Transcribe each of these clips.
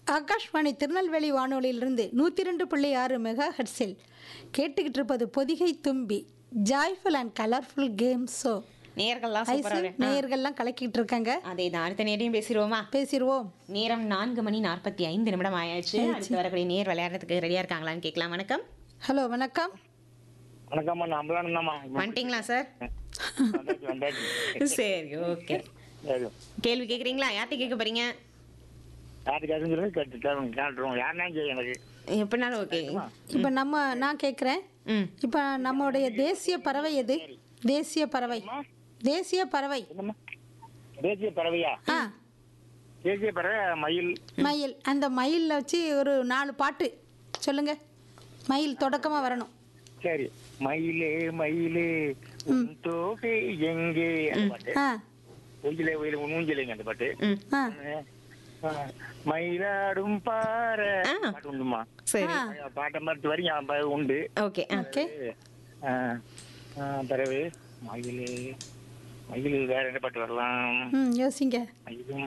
ஆகாஷ்வாணி திருநெல்வேலி வானொலியிலிருந்து நூற்றி ரெண்டு புள்ளி ஆறு மெகா ஹெட்ஸில் கேட்டுக்கிட்டு இருப்பது Pothigai Thumbi joyful and colourful game show நேர்கள்லாம் ஐசு சூப்பரா நேயர்கள்லாம் கலக்கிட்டு இருக்காங்க அதே தான் அடுத்த நேரையும் பேசிடுவோமா பேசிடுவோம் நேரம் நான்கு மணி நாற்பத்தி ஐந்து நிமிடம் ஆயாச்சு அடுத்து வரக்கூடிய நேர் விளையாடுறதுக்கு ரெடியா இருக்காங்களான்னு கேட்கலாம் வணக்கம் ஹலோ வணக்கம் வணக்கம்மா நான் அம்பலானம்மா வந்துட்டீங்களா சார் வந்தாச்சு வந்தாச்சு சரி ஓகே சரி கேள்வி கேட்குறீங்களா யார்கிட்ட கேட்க போறீங்க யாருக்கு கேட்கும் சொல்லி கேட்டு கேட்டு கேட்டுருவோம் யாருனாலும் செய்யும் எனக்கு எப்படினாலும் ஓகே இப்போ நம்ம நான் கேட்குறேன் ம் இப்போ நம்மளுடைய தேசிய பறவை எது தேசிய பறவை தேசிய பறவை என்னம்மா தேசிய பறவையா ஆ தேசிய பறவை மயில் மயில் அந்த மயிலில் வச்சு ஒரு நாலு பாட்டு சொல்லுங்க மயில் தொடக்கமாக வரணும் சரி மயிலே மயிலே உன் தோகை எங்கே அந்த பாட்டு ஆ ஊஞ்சிலே உயில ஊஞ்சிலேங்க அந்த பாட்டு ம் ஆ ஆ, மயிலாடும் பாறை ஆ. பாட்டு உண்டுமா சரி ஆ பாட்டை மறுத்து வரைக்கும் ப- உண்டு ஓகே ஆ ஓகே ஆ, ஆ, பிறகு மயிலே மயில் வேற என்ன பாட்டு வரலாம் ம் யோசிங்க மயிலும்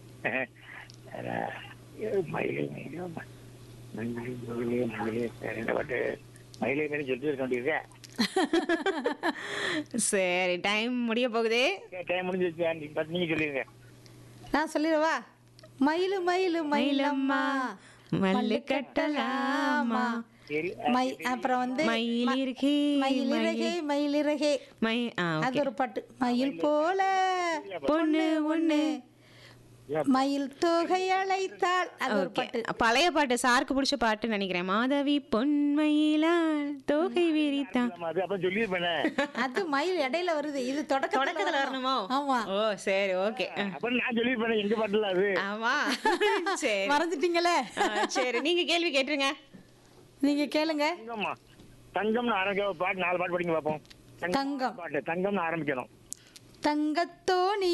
மயிலே மயிலே மயிலே மயிலே மயிலே வேற என்ன பாட்டு மயிலே மேலே சொல்லிட்டு இருக்க வேண்டியது சரி டைம் முடிய போகுது டைம் முடிஞ்சிருச்சு நீ பார்த்து நீங்க சொல்லிடுங்க நான் சொல்லிடவா மயிலு மயிலு மயிலம்மா மல்லு கட்டலாமா சரி மை அப்புறம் வந்து மயிலிறகே மயிலிறகே மயிலிறகே மை ஆ அது ஒரு பாட்டு மயில் போல பொண்ணு ஒண்ணு மயில் தொகை அழைத்தாள் அது ஒரு ஓகே பாட்டு பழைய பாட்டு சாருக்கு பிடிச்ச பாட்டு நினைக்கிறேன் மாதவி பொன்மயிலால் தோகை விரித்தான் ஆமா, அது அப்புறம் சொல்லியிருப்பேனே அது மயில் இடையில வருது இது தொடக்கத்துல தொடக்கத்துல வரணுமோ ஆமா ஓ சரி ஓகே அப்புறம் நான் சொல்லியிருப்பேனே எங்க பாட்டுல அது ஆமா சரி மறந்துட்டீங்களே ஆ, சரி நீங்க கேள்வி கேட்டுருங்க நீங்க கேளுங்க தங்கம்மா தங்கம்னு ஆரம்பிக்க ஒரு பாட்டு நாலு பாட்டு படிங்க பார்ப்போம் தங்கம் பாட்டு தங்கம்னு ஆரம்பிக்கணும் தங்கத்தோணி